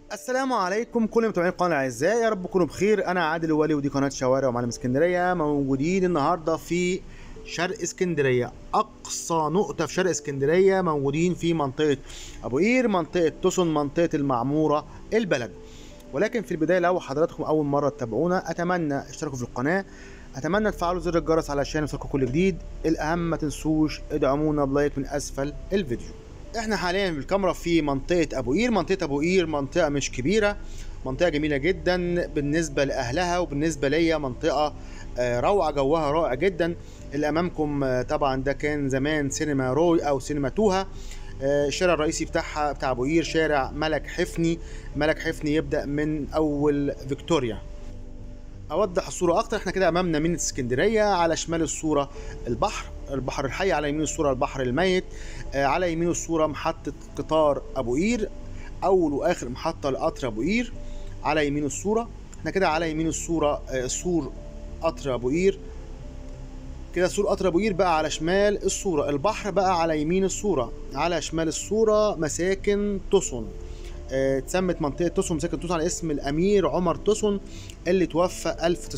السلام عليكم كل متابعين القناه الاعزاء يا رب تكونوا بخير انا عادل ولي ودي قناه شوارع ومعلم اسكندريه موجودين النهارده في شرق اسكندريه اقصى نقطه في شرق اسكندريه موجودين في منطقه ابو قير منطقه توسن منطقه المعموره البلد ولكن في البدايه لو حضراتكم اول مره تتابعونا اتمنى اشتركوا في القناه اتمنى تفعلوا زر الجرس علشان يوصلكم كل جديد الاهم ما تنسوش ادعمونا بلايك من اسفل الفيديو احنا حاليا بالكاميرا في منطقه ابو قير منطقه ابو قير منطقه مش كبيره منطقه جميله جدا بالنسبه لاهلها وبالنسبه ليا منطقه آه، روعه جوها رائع جدا اللي امامكم آه، طبعا ده كان زمان سينما روي او سينما توها آه، الشارع الرئيسي بتاعها بتاع ابو قير شارع ملك حفني ملك حفني يبدا من اول فيكتوريا اوضح الصوره اكتر احنا كده امامنا من اسكندريه على شمال الصوره البحر البحر الحي على يمين الصوره البحر الميت آه، على يمين الصوره محطه قطار ابو قير اول واخر محطه لقطر ابو قير على يمين الصوره احنا كده على يمين الصوره آه، سور قطر ابو قير كده سور قطر ابو قير بقى على شمال الصوره البحر بقى على يمين الصوره على شمال الصوره مساكن توسن آه، اتسمت منطقه توسن مساكن توسن على اسم الامير عمر توسن اللي توفى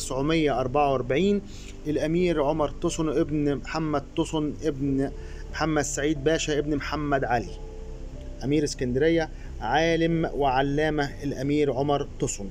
1944 الامير عمر توسن ابن محمد توسن ابن محمد سعيد باشا ابن محمد علي امير اسكندريه عالم وعلامه الامير عمر توسن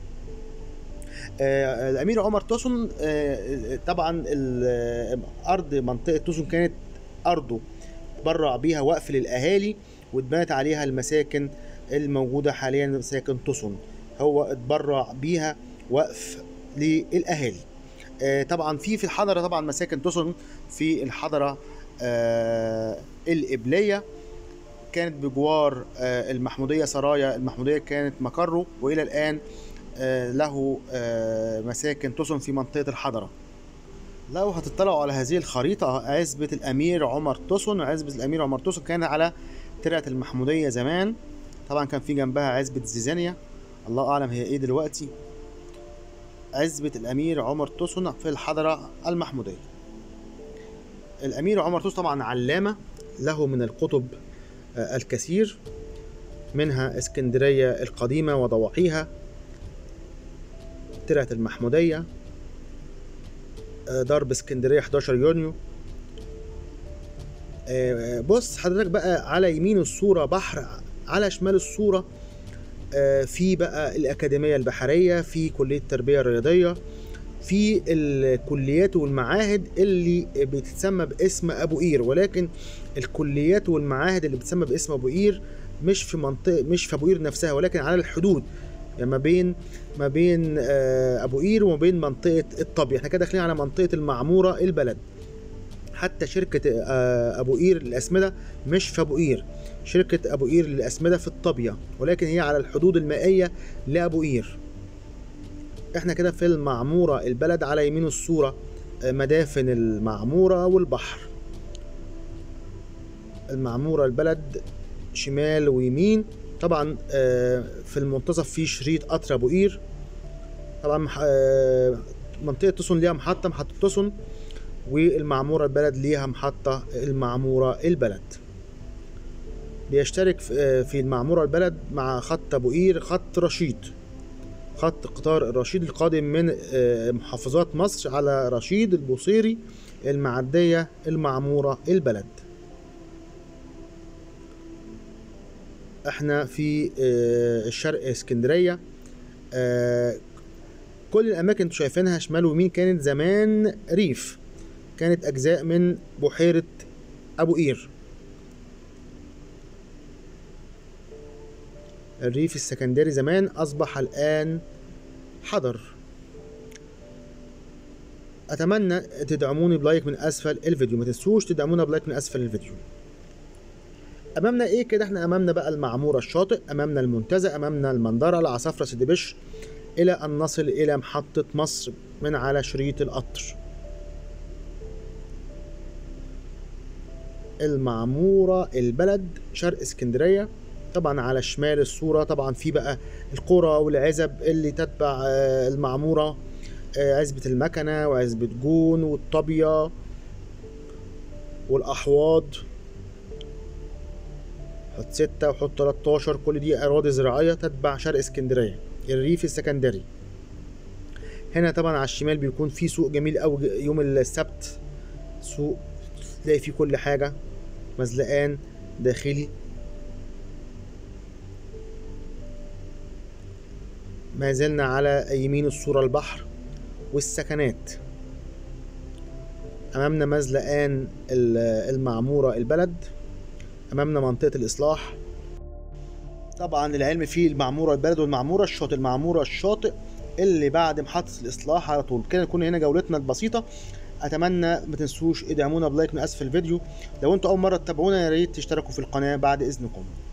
آه، الامير عمر توسن آه، طبعا ال- ارض منطقه توسن كانت ارضه برع بيها وقف للاهالي واتبنت عليها المساكن الموجوده حاليا مساكن توسن هو اتبرع بيها وقف للاهالي آه، طبعا في في الحضره طبعا مساكن توسن في الحضره آه، القبليه كانت بجوار آه، المحموديه سرايا المحموديه كانت مقره والى الان آه، له آه، مساكن توسن في منطقه الحضره لو هتطلعوا على هذه الخريطة عزبة الأمير عمر توسن وعزبة الأمير عمر توسن كان على ترعة المحمودية زمان طبعا كان في جنبها عزبة زيزانيا الله أعلم هي إيه دلوقتي عزبة الأمير عمر توسن في الحضرة المحمودية الأمير عمر توسن طبعا علامة له من الكتب آه، الكثير منها اسكندرية القديمة وضواحيها ترعة المحمودية آه، ضرب اسكندريه 11 يونيو آه، بص حضرتك بقى على يمين الصوره بحر على شمال الصوره آه، في بقى الاكاديميه البحريه في كليه التربيه الرياضيه في الكليات والمعاهد اللي بتتسمى باسم ابو قير ولكن الكليات والمعاهد اللي بتسمى باسم ابو قير مش في منطقه مش في ابو قير نفسها ولكن على الحدود يعني ما بين ما بين آه، ابو قير وما بين منطقه الطبي احنا كده داخلين على منطقه المعموره البلد حتى شركه آه، ابو قير للاسمده مش في ابو قير شركه ابو قير للاسمده في الطابيه ولكن هي على الحدود المائيه لابو قير احنا كده في المعموره البلد على يمين الصوره آه، مدافن المعموره والبحر المعموره البلد شمال ويمين طبعا آه، في المنتصف في شريط قطر ابو قير طبعا مح- آه، منطقه توسن ليها محطه محطه توسن والمعموره البلد ليها محطه المعموره البلد بيشترك في آه، في المعموره البلد مع خط ابو قير خط رشيد خط قطار الرشيد القادم من آه، محافظات مصر على رشيد البوصيري المعديه المعموره البلد احنا في آه، الشرق اسكندريه آه، كل الاماكن انتوا شايفينها شمال ويمين كانت زمان ريف كانت اجزاء من بحيره ابو قير الريف السكندري زمان اصبح الان حضر اتمنى تدعموني بلايك من اسفل الفيديو ما تنسوش تدعمونا بلايك من اسفل الفيديو امامنا ايه كده احنا امامنا بقى المعموره الشاطئ امامنا المنتزه امامنا المنظره العصافره سيدي بشر الى ان نصل الى محطه مصر من على شريط القطر المعموره البلد شرق اسكندريه طبعا على شمال الصوره طبعا في بقى القرى والعزب اللي تتبع آه، المعموره آه، عزبه المكنه وعزبه جون والطابيه والاحواض حط ستة وحط 13 كل دي أراضي زراعية تتبع شرق اسكندرية الريف السكندري هنا طبعا على الشمال بيكون في سوق جميل أوي يوم السبت سوق تلاقي فيه كل حاجة مزلقان داخلي ما زلنا على يمين الصورة البحر والسكنات أمامنا مزلقان ال- المعمورة البلد أمامنا منطقة الإصلاح طبعا العلم فيه المعمورة البلد والمعمورة الشاطئ المعمورة الشاطئ اللي بعد محطة الإصلاح على طول كده تكون هنا جولتنا البسيطة أتمنى ما تنسوش ادعمونا بلايك من أسفل الفيديو لو انتوا أول مرة تتابعونا يا ريت تشتركوا في القناة بعد إذنكم